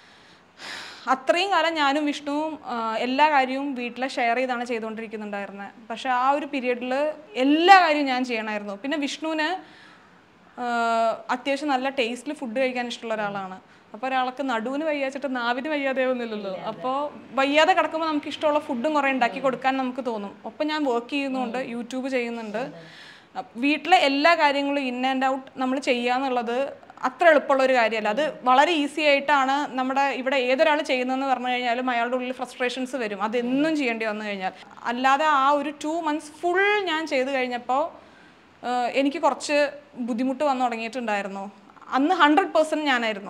അത്രയും കാലം ഞാനും വിഷ്ണുവും ആ, എല്ലാ കാര്യവും വീട്ടിലെ ഷെയർ ചെയ്താണ് ചെയ്തുകൊണ്ടിരിക്കുന്നുണ്ടായിരുന്നത് പക്ഷെ ആ ഒരു പീരീഡിൽ എല്ലാ കാര്യവും ഞാൻ ചെയ്യണമായിരുന്നു പിന്നെ വിഷ്ണുവിന് ആ, അത്യാവശ്യം നല്ല ടേസ്റ്റിൽ ഫുഡ് കഴിക്കാൻ ഇഷ്ടമുള്ള ഒരാളാണ് അപ്പോൾ ഒരാൾക്ക് നടുവിന് വയ്യാച്ചിട്ട് നാവിന് വയ്യാതെ ഒന്നുമില്ലല്ലോ അപ്പോൾ വയ്യാതെ കിടക്കുമ്പോൾ നമുക്ക് ഇഷ്ടമുള്ള ഫുഡും കുറേ ഉണ്ടാക്കി കൊടുക്കാൻ നമുക്ക് തോന്നും ഒപ്പം ഞാൻ വർക്ക് ചെയ്യുന്നുണ്ട് യൂട്യൂബ് ചെയ്യുന്നുണ്ട് അപ്പ് വീട്ടിലെ എല്ലാ കാര്യങ്ങളും ഇൻ ആൻഡ് ഔട്ട് നമ്മൾ ചെയ്യാന്നുള്ളത് അത്ര എളുപ്പമുള്ള ഒരു കാര്യമല്ല അത് വളരെ ഈസി ആയിട്ടാണ് നമ്മുടെ ഇവിടെ ഏതൊരാൾ ചെയ്യുന്നതെന്ന് പറഞ്ഞു കഴിഞ്ഞാലും അയാളുടെ ഉള്ളിൽ ഫ്രസ്ട്രേഷൻസ് വരും അതെന്നും ചെയ്യേണ്ടി വന്നു കഴിഞ്ഞാൽ അല്ലാതെ ആ ഒരു ടു മന്ത്സ് ഫുൾ ഞാൻ ചെയ്ത് കഴിഞ്ഞപ്പോൾ ആഹ് എനിക്ക് കുറച്ച് ബുദ്ധിമുട്ട് വന്നു തുടങ്ങിയിട്ടുണ്ടായിരുന്നു അന്ന് ഹൺഡ്രഡ് പേഴ്സൻറ്റ് ഞാനായിരുന്നു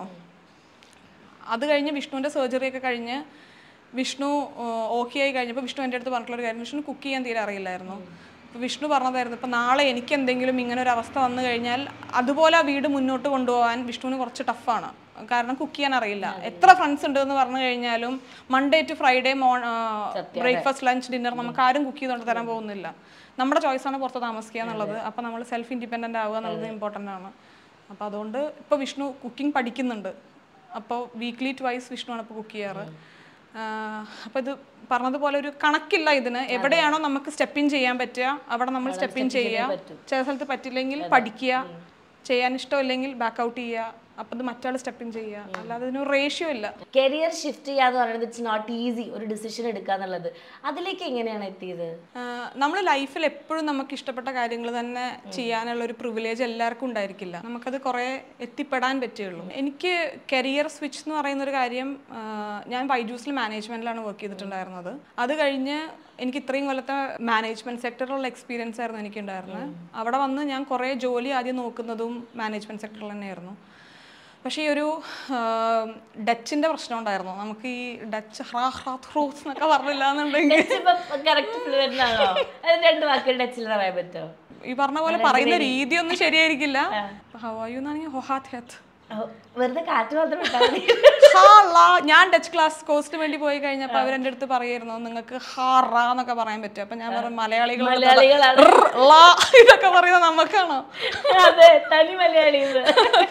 അത് കഴിഞ്ഞ് വിഷ്ണുവിൻ്റെ സർജറി ഒക്കെ കഴിഞ്ഞ് വിഷ്ണു ഓക്കെ ആയി കഴിഞ്ഞപ്പോൾ വിഷ്ണു എൻ്റെ അടുത്ത് പറഞ്ഞിട്ടുള്ള ഒരു കാര്യം വിഷ്ണു കുക്ക് ചെയ്യാൻ തീരെ അറിയില്ലായിരുന്നു ഇപ്പൊ വിഷ്ണു പറഞ്ഞതായിരുന്നു ഇപ്പം നാളെ എനിക്ക് എന്തെങ്കിലും ഇങ്ങനെ ഒരു അവസ്ഥ വന്നു കഴിഞ്ഞാൽ അതുപോലെ ആ വീട് മുന്നോട്ട് കൊണ്ടുപോകാൻ വിഷ്ണുവിന് കുറച്ച് ടഫാണ് കാരണം കുക്ക് ചെയ്യാൻ അറിയില്ല എത്ര ഫ്രണ്ട്സ് ഉണ്ട് എന്ന് പറഞ്ഞു കഴിഞ്ഞാലും മൺഡേ ടു ഫ്രൈഡേ മോൺ ബ്രേക്ക്ഫാസ്റ്റ് ലഞ്ച് ഡിന്നർ നമുക്ക് ആരും കുക്ക് ചെയ്തുകൊണ്ട് തരാൻ പോകുന്നില്ല നമ്മുടെ ചോയ്സാണ് പുറത്ത് താമസിക്കുക എന്നുള്ളത് അപ്പം നമ്മൾ സെൽഫ് ഇൻഡിപെൻഡൻ്റ് ആവുക എന്നുള്ളത് ഇമ്പോർട്ടൻ്റ് ആണ് അപ്പോൾ അതുകൊണ്ട് ഇപ്പോൾ വിഷ്ണു കുക്കിംഗ് പഠിക്കുന്നുണ്ട് അപ്പോൾ വീക്ക്ലി ട്വൈസ് വിഷ്ണുവാണ് ഇപ്പോൾ കുക്ക് ചെയ്യാറ് അപ്പോൾ ഇത് പറഞ്ഞതുപോലെ ഒരു കണക്കില്ല ഇതിന് എവിടെയാണോ നമുക്ക് സ്റ്റെപ്പ് ഇൻ ചെയ്യാൻ പറ്റുക അവിടെ നമ്മൾ സ്റ്റെപ്പ് ഇൻ ചെയ്യുക ചില സ്ഥലത്ത് പറ്റില്ലെങ്കിൽ പഠിക്കുക ചെയ്യാൻ ഇഷ്ടമില്ലെങ്കിൽ ബാക്ക് ഔട്ട് ചെയ്യുക അപ്പം ഇത് മറ്റാൾ സ്റ്റെപ്പ് ഇൻ ചെയ്യുക അല്ലാതെ ഇതിനൊരു റേഷ്യോ ഇല്ല കരിയർ ഷിഫ്റ്റ് ചെയ്യാന്ന് പറയുന്നത് ഇറ്റ്സ് നോട്ട് ഈസി ഒരു ഡിസിഷൻ എടുക്കുക എന്നുള്ളത് അതിലേക്ക് എങ്ങനെയാണ് എത്തിയത് നമ്മൾ ലൈഫിൽ എപ്പോഴും നമുക്ക് ഇഷ്ടപ്പെട്ട കാര്യങ്ങൾ തന്നെ ചെയ്യാനുള്ള ഒരു പ്രിവിലേജ് എല്ലാവർക്കും ഉണ്ടായിരിക്കില്ല നമുക്കത് കുറേ എത്തിപ്പെടാൻ പറ്റുള്ളൂ എനിക്ക് കരിയർ സ്വിച്ച് എന്ന് പറയുന്ന ഒരു കാര്യം ആ, ഞാൻ ബൈജൂസിൽ മാനേജ്മെന്റിലാണ് വർക്ക് ചെയ്തിട്ടുണ്ടായിരുന്നത് അത് കഴിഞ്ഞ് എനിക്ക് ഇത്രയും കൊല്ലത്തെ മാനേജ്മെന്റ് സെക്ടറിലുള്ള എക്സ്പീരിയൻസ് ആയിരുന്നു എനിക്കുണ്ടായിരുന്നത് അവിടെ വന്ന് ഞാൻ കുറേ ജോലി ആദ്യം നോക്കുന്നതും മാനേജ്മെന്റ് സെക്ടറിൽ തന്നെയായിരുന്നു പക്ഷേ ഈ ഒരു ഡച്ചിന്റെ പ്രശ്നം ഉണ്ടായിരുന്നു നമുക്ക് ഈ ഡച്ച് ഹ്രാ ഹ്രാ ത്രൂസ് എന്നൊക്കെ പറഞ്ഞില്ല എന്നുണ്ടെങ്കിൽ കറക്റ്റ് ഫ്ലുവൻ്റ് ആണോ അത് രണ്ട് വാക്കുകൾ ടച്ചിൽ പറയാൻ പറ്റുമോ ഈ പറഞ്ഞ പോലെ പറയുന്ന രീതി ഒന്നും ശരിയായിരിക്കില്ല ഹവായു എന്നാണെങ്കിൽ ഹൊഹാത്ത് ഹെത്ത് ഓ, വെറുതെ കാറ്റ് മാത്രം വിട്ടാൽ മതി ഹാ ഞാൻ ഡച്ച് ക്ലാസ് കോഴ്സിന് വേണ്ടി പോയി കഴിഞ്ഞപ്പോൾ അവർ എൻ്റെ അടുത്ത് പറയായിരുന്നു നിങ്ങൾക്ക് ഹാറ എന്നൊക്കെ പറയാൻ പറ്റും അപ്പൊ ഞാൻ പറഞ്ഞു മലയാളികൾ മലയാളികളാണ് ള ഇതൊക്കെ പറയുന്നത് നമുക്കാണോ അതെ തനി മലയാളി ഇത്.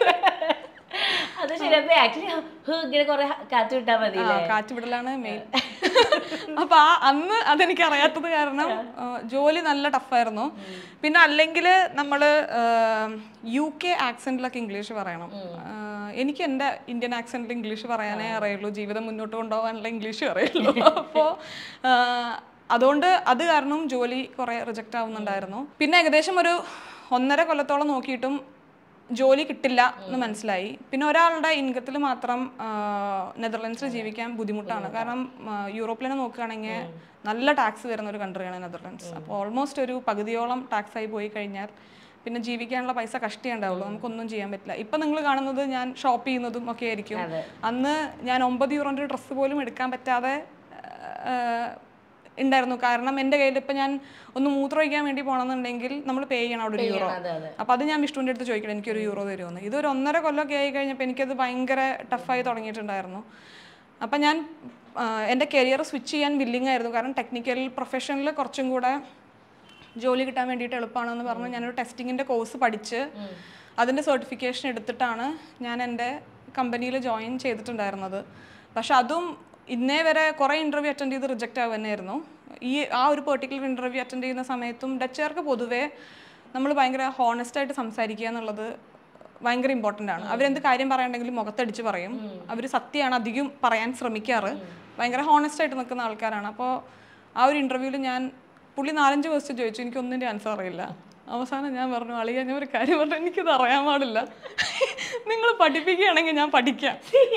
അത് ശരി അപ്പൊ ആക്ച്വലി ഇങ്ങനെ കുറെ കാറ്റ് വിട്ടാൽ മതി ആ, കാറ്റുവിടലാണ് മെയിൻ അപ്പൊ ആ അന്ന് അതെനിക്ക് അറിയാത്തത് കാരണം ആ, ജോലി നല്ല ടഫായിരുന്നു പിന്നെ അല്ലെങ്കിൽ നമ്മൾ യു കെ ആക്സെന്റിലൊക്കെ ഇംഗ്ലീഷ് പറയണം ആ, എനിക്ക് എൻ്റെ ഇന്ത്യൻ ആക്സെന്റിൽ ഇംഗ്ലീഷ് പറയാനേ അറിയുള്ളൂ ജീവിതം മുന്നോട്ട് കൊണ്ടുപോകാനുള്ള ഇംഗ്ലീഷ് അറിയുള്ളൂ അപ്പോൾ അതുകൊണ്ട് അത് കാരണം ജോലി കുറേ റിജക്റ്റ് ആവുന്നുണ്ടായിരുന്നു പിന്നെ ഏകദേശം ഒരു ഒന്നര കൊല്ലത്തോളം നോക്കിയിട്ടും ജോലി കിട്ടില്ല എന്ന് മനസ്സിലായി പിന്നെ ഒരാളുടെ ഇൻകത്തിൽ മാത്രം നെതർലൻഡ്സിൽ ജീവിക്കാൻ ബുദ്ധിമുട്ടാണ് കാരണം ആ, യൂറോപ്പിൽ തന്നെ നോക്കുകയാണെങ്കിൽ നല്ല ടാക്സ് വരുന്ന ഒരു കൺട്രിയാണ് നെതർലൻഡ്സ് അപ്പോൾ ഓൾമോസ്റ്റ് ഒരു പകുതിയോളം ടാക്സ് ആയി പോയി കഴിഞ്ഞാൽ പിന്നെ ജീവിക്കാനുള്ള പൈസ കഷ്ടേ ഉണ്ടാവുള്ളൂ നമുക്കൊന്നും ചെയ്യാൻ പറ്റില്ല ഇപ്പം നിങ്ങൾ കാണുന്നത് ഞാൻ ഷോപ്പ് ചെയ്യുന്നതും ഒക്കെ ആയിരിക്കും അതെ. അന്ന് ഞാൻ ഒമ്പത് യൂറോൻ്റെ ഒരു ഡ്രസ്സ് പോലും എടുക്കാൻ പറ്റാതെ ആ, ഉണ്ടായിരുന്നു കാരണം എൻ്റെ കയ്യിൽ ഇപ്പം ഞാൻ ഒന്ന് മൂത്രമൊഴിക്കാൻ വേണ്ടി പോകണമെന്നുണ്ടെങ്കിൽ നമ്മൾ പേ ചെയ്യണം അവിടെ ഒരു യൂറോ അതെ അതെ അപ്പോൾ അത് ഞാൻ വിഷ്ണുവിൻ്റെ അടുത്ത് ചോദിക്കണം എനിക്കൊരു യൂറോ തരുമെന്ന് ഇതൊരു ഒന്നര കൊല്ലമൊക്കെ ആയി കഴിഞ്ഞപ്പോൾ എനിക്കത് ഭയങ്കര ടഫായി തുടങ്ങിയിട്ടുണ്ടായിരുന്നു അപ്പം ഞാൻ ആ, എൻ്റെ കരിയർ സ്വിച്ച് ചെയ്യാൻ വില്ലിംഗ് ആയിരുന്നു കാരണം ടെക്നിക്കൽ പ്രൊഫഷനിൽ കുറച്ചും കൂടെ ജോലി കിട്ടാൻ വേണ്ടിയിട്ട് എളുപ്പമാണെന്ന് പറഞ്ഞ് ഞാനൊരു ടെസ്റ്റിങ്ങിൻ്റെ കോഴ്സ് പഠിച്ച് അതിൻ്റെ സർട്ടിഫിക്കേഷൻ എടുത്തിട്ടാണ് ഞാൻ എൻ്റെ കമ്പനിയിൽ ജോയിൻ ചെയ്തിട്ടുണ്ടായിരുന്നത് പക്ഷെ അതും ഇന്നേ വരെ കുറേ ഇൻ്റർവ്യൂ അറ്റൻഡ് ചെയ്ത് റിജക്റ്റ് ആവുക തന്നെയായിരുന്നു ഈ ആ ഒരു പെർട്ടിക്കുലർ ഇൻ്റർവ്യൂ അറ്റൻഡ് ചെയ്യുന്ന സമയത്തും ഡച്ചുകാർക്ക് പൊതുവേ നമ്മൾ ഭയങ്കര ഹോണസ്റ്റ് ആയിട്ട് സംസാരിക്കുക എന്നുള്ളത് ഭയങ്കര ഇമ്പോർട്ടൻ്റ് ആണ് അവരെന്ത് കാര്യം പറയണ്ടെങ്കിലും മുഖത്തടിച്ച് പറയും അവർ സത്യമാണ് അധികം പറയാൻ ശ്രമിക്കാറ് ഭയങ്കര ഹോണസ്റ്റ് ആയിട്ട് നിൽക്കുന്ന ആൾക്കാരാണ് അപ്പോൾ ആ ഒരു ഇൻ്റർവ്യൂവിൽ ഞാൻ പുള്ളി നാലഞ്ച് ക്വസ്റ്റ്യൻ ചോദിച്ചു എനിക്ക് ഒന്നിൻ്റെ ആൻസർ അറിയില്ല അവസാനം ഞാൻ പറഞ്ഞു അളിയ ഞാൻ ഒരു കാര്യം പറഞ്ഞു എനിക്കിത് അറിയാൻ പാടില്ല നിങ്ങൾ പഠിപ്പിക്കുകയാണെങ്കിൽ ഞാൻ പഠിക്കാം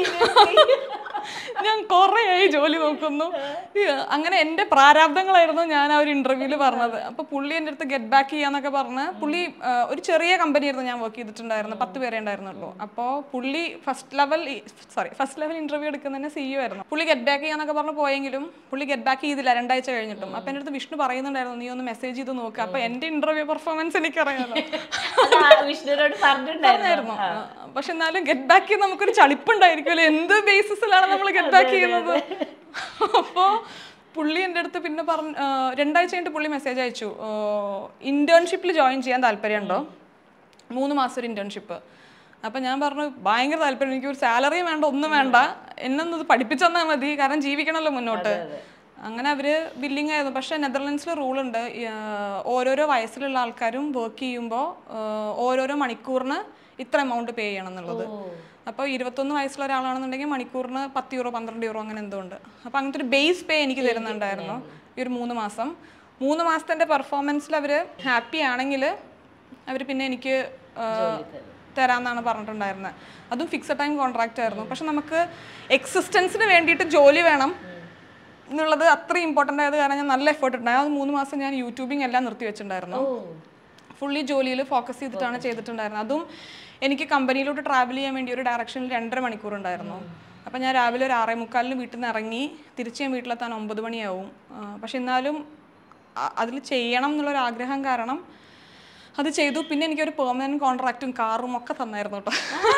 ഞാൻ കുറേ ആയി ജോലി നോക്കുന്നു ഈ അങ്ങനെ എൻ്റെ പ്രാരാബ്ദങ്ങളായിരുന്നു ഞാൻ ആ ഒരു ഇന്റർവ്യൂവിൽ പറഞ്ഞത് അപ്പോൾ പുള്ളി എൻ്റെ അടുത്ത് ഗെറ്റ് ബാക്ക് ചെയ്യാന്നൊക്കെ പറഞ്ഞ് പുള്ളി ആ, ഒരു ചെറിയ കമ്പനിയായിരുന്നു ഞാൻ വർക്ക് ചെയ്തിട്ടുണ്ടായിരുന്നു പത്ത് പേരെ ഉണ്ടായിരുന്നുള്ളൂ അപ്പോൾ പുള്ളി first level sorry first level interview എടുക്കുന്നതന്നെ സി ആയിരുന്നു പുള്ളി ഗെറ്റ് ബാക്ക് ചെയ്യാന്നൊക്കെ പറഞ്ഞ് പോയെങ്കിലും പുള്ളി ഗെറ്റ് ബാക്ക് ചെയ്തില്ല രണ്ടാഴ്ച കഴിഞ്ഞിട്ടും അപ്പോൾ എൻ്റെ അടുത്ത് വിഷ്ണു പറയുന്നുണ്ടായിരുന്നു നീ ഒന്ന് മെസ്സേജ് ചെയ്ത് നോക്കുക അപ്പോൾ എൻ്റെ ഇന്റർവ്യൂ പെർഫോമൻസ് എനിക്കറിയാമല്ലോ അത് ആ വിഷ്ണുവിനോട് പറഞ്ഞിട്ടുണ്ടായിരുന്നു ആയിരുന്നു പക്ഷെ എന്നാലും ഗെറ്റ് ബാക്ക് നമുക്കൊരു ചളിപ്പുണ്ടായിരിക്കുമല്ലോ എന്ത് ബേസിസിലാണ് നമ്മൾ ഗെറ്റ് ബാക്ക് ചെയ്യുന്നത് അപ്പോൾ പുള്ളി എൻ്റെ അടുത്ത് പിന്നെ പറഞ്ഞ ആ, രണ്ടാഴ്ച കഴിഞ്ഞിട്ട് പുള്ളി മെസ്സേജ് അയച്ചു ഇന്റേൺഷിപ്പിൽ ജോയിൻ ചെയ്യാൻ താല്പര്യമുണ്ടോ മൂന്ന് മാസം ഒരു ഇന്റേൺഷിപ്പ് അപ്പം ഞാൻ പറഞ്ഞു ഭയങ്കര താല്പര്യം എനിക്ക് ഒരു സാലറിയും വേണ്ട ഒന്നും വേണ്ട എന്നൊന്നത് പഠിപ്പിച്ചു തന്നാൽ മതി കാരണം ജീവിക്കണമല്ലോ മുന്നോട്ട് അങ്ങനെ അവര് ബില്ലിംഗ് ആയിരുന്നു പക്ഷേ നെതർലൻഡ്സിൽ റൂൾ ഉണ്ട് ഈ, ആ, ഓരോരോ വയസ്സിലുള്ള ആൾക്കാരും വർക്ക് ചെയ്യുമ്പോൾ ഓരോരോ മണിക്കൂറിന് ഇത്ര എമൗണ്ട് പേ ചെയ്യണം എന്നുള്ളത് അപ്പോൾ ഇരുപത്തൊന്ന് വയസ്സുള്ള ഒരാളാണെന്നുണ്ടെങ്കിൽ മണിക്കൂറിന് പത്ത് യൂറോ പന്ത്രണ്ട് യൂറോ അങ്ങനെ എന്തോ ഉണ്ട് അപ്പോൾ അങ്ങനത്തെ ഒരു ബേസ് പേ എനിക്ക് തരുന്നുണ്ടായിരുന്നു ഈ ഒരു മൂന്ന് മാസം മൂന്ന് മാസത്തെ പെർഫോമൻസിൽ അവർ ഹാപ്പി ആണെങ്കിൽ അവർ പിന്നെ എനിക്ക് ആ, തരാമെന്നാണ് പറഞ്ഞിട്ടുണ്ടായിരുന്നത് അതും ഫിക്സഡ് ടൈം കോൺട്രാക്റ്റ് ആയിരുന്നു പക്ഷെ നമുക്ക് എക്സിസ്റ്റൻസിന് വേണ്ടിയിട്ട് ജോലി വേണം എന്നുള്ളത് അത്രയും ഇമ്പോർട്ടൻ്റ് ആയത് കാരണം ഞാൻ നല്ല എഫേർട്ട് ഉണ്ടായി അത് മൂന്ന് മാസം ഞാൻ യൂട്യൂബിങ് എല്ലാം നിർത്തി വെച്ചിട്ടുണ്ടായിരുന്നു ഫുള്ളി ജോലിയിൽ ഫോക്കസ് ചെയ്തിട്ടാണ് ചെയ്തിട്ടുണ്ടായിരുന്നത് അതും എനിക്ക് കമ്പനിയിലോട്ട് ട്രാവൽ ചെയ്യാൻ വേണ്ടി ഒരു ഡയറക്ഷനിൽ രണ്ടര മണിക്കൂർ ഉണ്ടായിരുന്നു അപ്പം ഞാൻ രാവിലെ ഒരു ആറേ മുക്കാലിന് വീട്ടിൽ നിന്ന് ഇറങ്ങി തിരിച്ച് ഞാൻ വീട്ടിലെത്താൻ ഒമ്പത് മണിയാവും ആ, പക്ഷെ എന്നാലും അതിൽ ചെയ്യണം എന്നുള്ളൊരു ആഗ്രഹം കാരണം അത് ചെയ്തു പിന്നെ എനിക്കൊരു പെർമനന്റ് കോൺട്രാക്റ്റും കാറും ഒക്കെ തന്നായിരുന്നു കേട്ടോ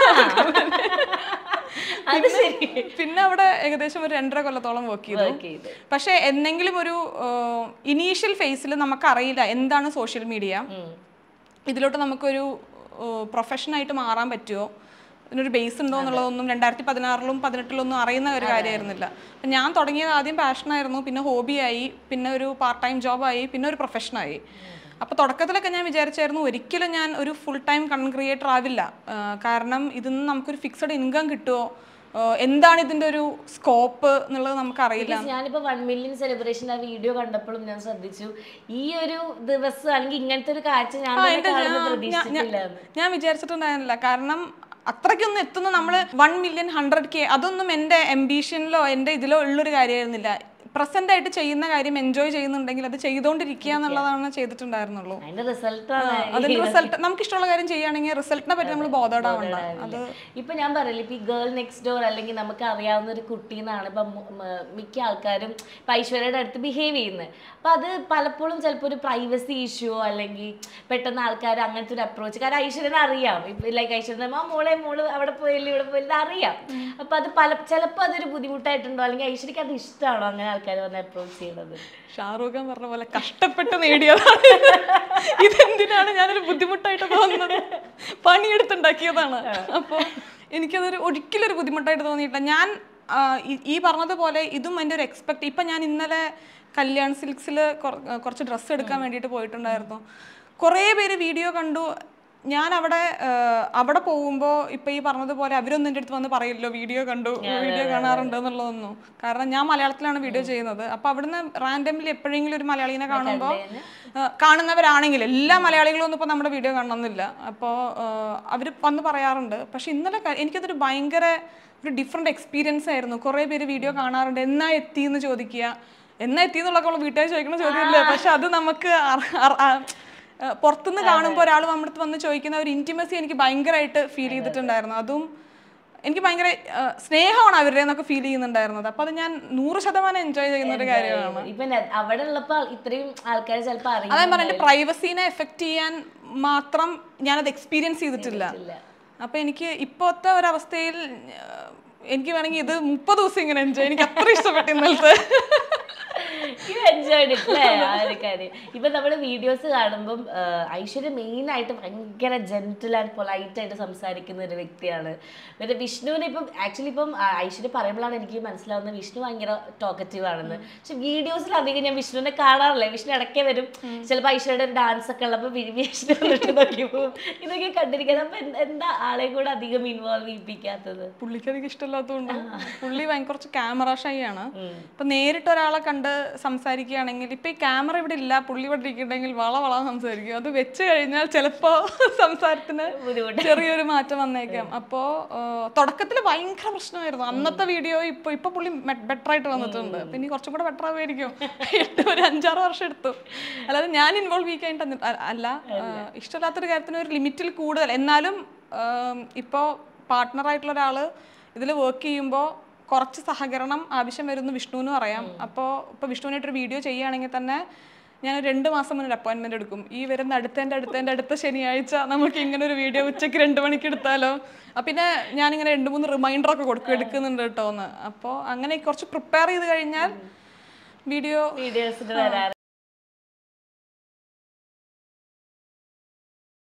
അത് ശരി പിന്നെ അവിടെ ഏകദേശം ഒരു രണ്ടര കൊല്ലത്തോളം വർക്ക് ചെയ്തു വർക്ക് ചെയ്ത് പക്ഷേ എന്തെങ്കിലും ഒരു ഇനീഷ്യൽ ഫേസിൽ നമുക്കറിയില്ല എന്താണ് സോഷ്യൽ മീഡിയ ഉം. ഇതിലോട്ട് നമുക്കൊരു പ്രൊഫഷനായിട്ട് മാറാൻ പറ്റുമോ ഇതിനൊരു ബേസ് ഉണ്ടോ എന്നുള്ളതൊന്നും രണ്ടായിരത്തി പതിനാറിലും പതിനെട്ടിലൊന്നും അറിയുന്ന ഒരു കാര്യമായിരുന്നില്ല അപ്പം ഞാൻ തുടങ്ങിയത് ആദ്യം പാഷനായിരുന്നു പിന്നെ ഹോബിയായി പിന്നെ ഒരു പാർട്ട് ടൈം ജോബായി പിന്നെ ഒരു പ്രൊഫഷനായി അപ്പോൾ തുടക്കത്തിലൊക്കെ ഞാൻ വിചാരിച്ചായിരുന്നു ഒരിക്കലും ഞാൻ ഒരു ഫുൾ ടൈം കണ്ടന്റ് ക്രിയേറ്റർ ആവില്ല ആ, കാരണം ഇതിൽ നിന്ന് നമുക്കൊരു ഫിക്സഡ് ഇൻകം കിട്ടുമോ ആ, എന്താണ് ഇതിൻ്റെ ഒരു സ്കോപ്പ് എന്നുള്ളത് നമുക്കറിയില്ല Because ഞാനിപ്പോ വൺ മില്യൺ സെലിബ്രേഷൻ ആ വീഡിയോ കണ്ടപ്പോഴും ഞാൻ ശ്രദ്ധിച്ചു ഈ ഒരു ദിവസം അല്ലെങ്കിൽ ഇങ്ങനത്തെ ഒരു കാഴ്ച ഞാൻ തന്നെ എന്റെ കാണുന്നത് ഞാൻ- പ്രതീക്ഷിച്ചിട്ടില്ല ഞാൻ വിചാരിച്ചിട്ടുണ്ടായിരുന്നില്ല കാരണം അത്രയ്ക്കൊന്നും എത്തുന്ന നമ്മൾ വൺ മില്യൺ ഹൺഡ്രഡ് കെ അതൊന്നും എൻ്റെ എംബീഷനിലോ എൻ്റെ ഇതിലോ ഉള്ളൊരു കാര്യമായിരുന്നില്ല പ്രസന്റ് ആയിട്ട് ചെയ്യുന്ന കാര്യം എൻജോയ് ചെയ്യുന്നുണ്ടെങ്കിൽ അത് ചെയ്തുകൊണ്ടിരിക്കുക എന്നുള്ളതാണ് ചെയ്തിട്ടുണ്ടായിരുന്നുള്ളൂ അതിന്റെ റിസൾട്ടാണ് അതിന്റെ റിസൾട്ട് നമുക്ക് ഇഷ്ടമുള്ള കാര്യം ചെയ്യുകയാണെങ്കിൽ റിസൾട്ടിനെ പറ്റി നമ്മൾ ബോധേഡാവണ്ട അത് ഇപ്പൊ ഞാൻ പറയില്ല ഇപ്പൊ ഈ ഗേൾ നെക്സ്റ്റ് ഡോർ അല്ലെങ്കിൽ നമുക്ക് അറിയാവുന്ന ഒരു കുട്ടി എന്നാണ് ഇപ്പൊ മു- മ- മിക്ക ആൾക്കാരും ഇപ്പൊ ഐശ്വര്യയുടെ അടുത്ത് ബിഹേവ് ചെയ്യുന്നത് അപ്പൊ അത് പലപ്പോഴും ചിലപ്പോൾ ഒരു പ്രൈവസി ഇഷ്യൂ അല്ലെങ്കിൽ പെട്ടെന്ന് ആൾക്കാർ അങ്ങനത്തെ ഒരു അപ്രോച്ച് കാരണം ഐശ്വര്യനെ അറിയാം ഇപ്പൊ ലൈക്ക് ഐശ്വര്യൻ ആ മോളെ മോള് അവിടെ പോയില്ല ഇവിടെ പോയില്ല അറിയാം അപ്പൊ അത് പല ചിലപ്പോൾ അതൊരു ബുദ്ധിമുട്ടായിട്ടുണ്ടോ അല്ലെങ്കിൽ ഐശ്വര്യക്ക് അത് ഇഷ്ടമാണോ അങ്ങനെ ആൾക്കാർ വന്ന് അപ്രോച്ച് ചെയ്യുന്നത് ഷാറൂഖ് ഖാൻ പറഞ്ഞ പോലെ കഷ്ടപ്പെട്ട് നേടിയതാണ് ഇതെന്തിനാണ് ഞാനൊരു ബുദ്ധിമുട്ടായിട്ട് തോന്നുന്നത് പണിയെടുത്തുണ്ടാക്കിയതാണ് അപ്പോൾ എനിക്കതൊരു ഒരിക്കലും ഒരു ബുദ്ധിമുട്ടായിട്ട് തോന്നിയിട്ടില്ല ഞാൻ ആ, ഈ- ഈ പറഞ്ഞതുപോലെ ഇതും എൻ്റെ ഒരു എക്സ്പെക്ട് ഇപ്പം ഞാൻ ഇന്നലെ കല്യാൺ സിൽക്സിൽ കുറച്ച് ഡ്രസ്സ് എടുക്കാൻ വേണ്ടിയിട്ട് പോയിട്ടുണ്ടായിരുന്നു കുറേ പേര് വീഡിയോ കണ്ടു ഞാൻ അവിടെ ആ, അവിടെ പോകുമ്പോൾ ഇപ്പം ഈ പറഞ്ഞതുപോലെ അവരൊന്നും എൻ്റെ അടുത്ത് വന്ന് പറയില്ലോ വീഡിയോ കണ്ടു വീഡിയോ കാണാറുണ്ട് എന്നുള്ളതൊന്നും കാരണം ഞാൻ മലയാളത്തിലാണ് വീഡിയോ ചെയ്യുന്നത് അപ്പോൾ അവിടുന്ന് റാൻഡംലി എപ്പോഴെങ്കിലും ഒരു മലയാളീനെ കാണുമ്പോൾ കാണുന്നവരാണെങ്കിൽ എല്ലാ മലയാളികളും ഒന്നും ഇപ്പോൾ നമ്മുടെ വീഡിയോ കാണണമെന്നില്ല അപ്പോൾ അവർ വന്ന് പറയാറുണ്ട് പക്ഷെ ഇന്നലെ ക- എനിക്കതൊരു ഭയങ്കര ഒരു ഡിഫറെൻ്റ് എക്സ്പീരിയൻസ് ആയിരുന്നു കുറേ പേര് വീഡിയോ കാണാറുണ്ട് എന്നാ എത്തി എന്ന് ചോദിക്കുക എന്നാ എത്തി എന്നുള്ളതൊക്കെ നമ്മൾ വീട്ടുകാർ ചോദിക്കുന്ന ചോദ്യമല്ലേ പക്ഷെ അത് നമുക്ക് അറ- അറ- ആ, ആ, പുറത്തുനിന്ന് കാണുമ്പോൾ ഒരാൾ നമ്മുടെ അടുത്ത് വന്ന് ചോദിക്കുന്ന ഒരു ഇൻറ്റിമസി എനിക്ക് ഭയങ്കരമായിട്ട് ഫീൽ ചെയ്തിട്ടുണ്ടായിരുന്നു അതും എനിക്ക് ഭയങ്കര ആ, സ്നേഹമാണ് അവരുടെ എന്നൊക്കെ ഫീൽ ചെയ്യുന്നുണ്ടായിരുന്നത് അപ്പോൾ അത് ഞാൻ നൂറ് ശതമാനം എൻജോയ് ചെയ്യുന്ന ഒരു കാര്യമാണ് ഇപ്പൊ ന- അവിടെ ഉള്ളപ്പോ ഇത്രയും ആൾക്കാർ ചിലപ്പോ അറിയില്ല അതായത് പറഞ്ഞ പ്രൈവസീനെ എഫക്റ്റ് ചെയ്യാൻ മാത്രം ഞാനത് എക്സ്പീരിയൻസ് ചെയ്തിട്ടില്ല അപ്പൊ എനിക്ക് ഇപ്പോഴത്തെ ഒരവസ്ഥയിൽ ആ, എനിക്ക് വേണമെങ്കിൽ ഇത് മുപ്പത് ദിവസം ഇങ്ങനെ എൻജോയ് എനിക്ക് അത്ര ഇഷ്ടപ്പെട്ടു ഇന്നലത്തെ എൻജോയ് അല്ലേ ആ ഒരു കാര്യം ഇപ്പൊ നമ്മള് വീഡിയോസ് കാണുമ്പോൾ ഐശ്വര്യ മെയിൻ ആയിട്ട് ഭയങ്കര ജെന്റിൽ ആൻഡ് പൊലൈറ്റ് ആയിട്ട് സംസാരിക്കുന്ന ഒരു വ്യക്തിയാണ് പിന്നെ വിഷ്ണുവിനെ ഇപ്പം ആക്ച്വലി ഇപ്പം ആ, ഐശ്വര്യ പറയുമ്പോഴാണ് എനിക്ക് മനസ്സിലാവുന്നത് വിഷ്ണു ഭയങ്കര ടോക്കറ്റീവ് ആണെന്ന് പക്ഷെ വീഡിയോസിൽ അധികം ഞാൻ വിഷ്ണുവിനെ കാണാറില്ല വിഷ്ണു ഇടയ്ക്കേ വരും ചിലപ്പോൾ ഐശ്വര്യയുടെ ഒരു ഡാൻസ് ഒക്കെ ഉള്ളപ്പോൾ വിഷ്ണു വന്നിട്ട് നോക്കി പോകും ഇതൊക്കെ കണ്ടിരിക്കുന്നത് അപ്പൊ എന്ത്- എന്താ ആളെ കൂടെ അധികം ഇൻവോൾവ് ചെയ്യിപ്പിക്കാത്തത് പുള്ളിക്ക് അധികം ഇഷ്ടമില്ലാത്തതുകൊണ്ട് പുള്ളി ഭയങ്കര കുറച്ച് ക്യാമറ ഷൈ ആണ് ഇപ്പൊ നേരിട്ട് ഒരാളെ കണ്ട് സംസാരിക്കുകയാണെങ്കിൽ ഇപ്പൊ ഈ ക്യാമറ ഇവിടെ ഇല്ല പുള്ളി ഇവിടെ ഇരിക്കുന്നുണ്ടെങ്കിൽ വള വള സംസാരിക്കും അത് വെച്ച് കഴിഞ്ഞാൽ ചിലപ്പോ സംസാരത്തിന് ബുദ്ധിമുട്ട് ചെറിയൊരു മാറ്റം വന്നേക്കാം അപ്പോ തുടക്കത്തിൽ ഭയങ്കര പ്രശ്നമായിരുന്നു അന്നത്തെ വീഡിയോ ഇപ്പൊ ഇപ്പൊ പുള്ളി ബെറ്റർ ആയിട്ട് വന്നിട്ടുണ്ട് പിന്നെ കുറച്ചും കൂടെ ബെറ്റർ ആവുമായിരിക്കും എട്ട് ഒരു അഞ്ചാറ് വർഷം എടുത്തു അല്ലാതെ ഞാൻ ഇൻവോൾവ് ചെയ്യിക്കാൻ അല്ല ആ, ഇഷ്ടമില്ലാത്തൊരു കാര്യത്തിന് ഒരു ലിമിറ്റിൽ കൂടുതൽ എന്നാലും ആം, ഇപ്പോ പാർട്ട്ണർ ആയിട്ടുള്ള ഒരാള് ഇതിൽ വർക്ക് ചെയ്യുമ്പോൾ കുറച്ച് സഹകരണം ആവശ്യം വരുമെന്ന് വിഷ്ണുവിനും അറിയാം അപ്പോൾ ഇപ്പോൾ വിഷ്ണുവിനായിട്ടൊരു വീഡിയോ ചെയ്യുകയാണെങ്കിൽ തന്നെ ഞാൻ രണ്ട് മാസം മുന്നേ അപ്പോയിൻമെന്റ് എടുക്കും ഈ വരുന്ന അടുത്തതിൻ്റെ അടുത്തതിൻ്റെ അടുത്ത ശനിയാഴ്ച നമുക്ക് ഇങ്ങനെ ഒരു വീഡിയോ ഉച്ചയ്ക്ക് രണ്ട് മണിക്ക് എടുത്താലോ അപ്പം പിന്നെ ഞാനിങ്ങനെ രണ്ട് മൂന്ന് റിമൈൻഡർ ഒക്കെ കൊടുക്കും എടുക്കുന്നുണ്ട് കേട്ടോ എന്ന് അപ്പോൾ അങ്ങനെ കുറച്ച് പ്രിപ്പയർ ചെയ്ത് കഴിഞ്ഞാൽ വീഡിയോ വീഡിയോസിന് വരാറ്